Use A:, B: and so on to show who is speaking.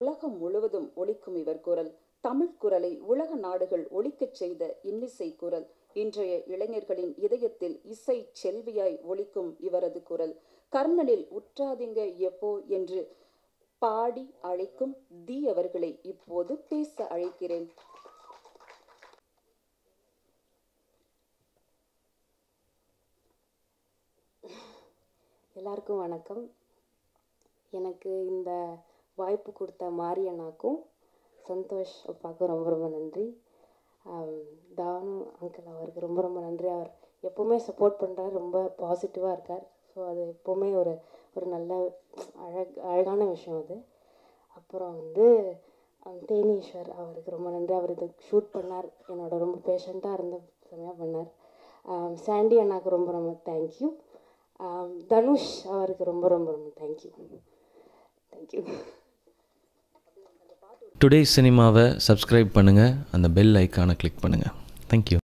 A: உலகம் முழுவதும் ஒலிக்கும் இவர் குரல் தமிழ் குரலை உலக நாடுகள் ஒலிக்கச் செய்த இன்னிசை குரல் இன்றைய இளைஞர்களின் இதயத்தில் இசை செல்வியாய் ஒலிக்கும் இவரது குரல் கர்ணனில் உற்றாதீங்க எப்போ என்று பாடி அழைக்கும் தி அவர்களை இப்போது பேச அழைக்கிறேன்
B: எல்லாருக்கும் வணக்கம் எனக்கு இந்த வாய்ப்பு கொடுத்த மாரியண்ணாக்கும் சந்தோஷ் அப்பாவுக்கும் ரொம்ப ரொம்ப நன்றி ஆம், தானு அங்கிள் அவருக்கு ரொம்ப ரொம்ப நன்றி அவர் எப்போவுமே சப்போர்ட் பண்ணுறாரு ரொம்ப பாசிட்டிவாக இருக்கார் ஸோ அது எப்போவுமே ஒரு ஒரு நல்ல அழக் அழகான விஷயம் அது அப்புறம் வந்து ஆம், தேனீஸ்வர் அவருக்கு ரொம்ப நன்றி அவர் இது ஷூட் பண்ணார் என்னோட ரொம்ப பேஷண்ட்டாக இருந்து செம்மையாக பண்ணார் ஆம், சாண்டி அண்ணாக்கு ரொம்ப ரொம்ப தேங்க்யூ தனுஷ் அவருக்கு ரொம்ப ரொம்ப ரொம்ப தேங்க்யூ தேங்க்யூ
C: டுடே சினிமாவை சப்ஸ்கிரைப் பண்ணுங்கள் அந்த பெல் ஐக்கானை கிளிக் பண்ணுங்கள் தேங்க்யூ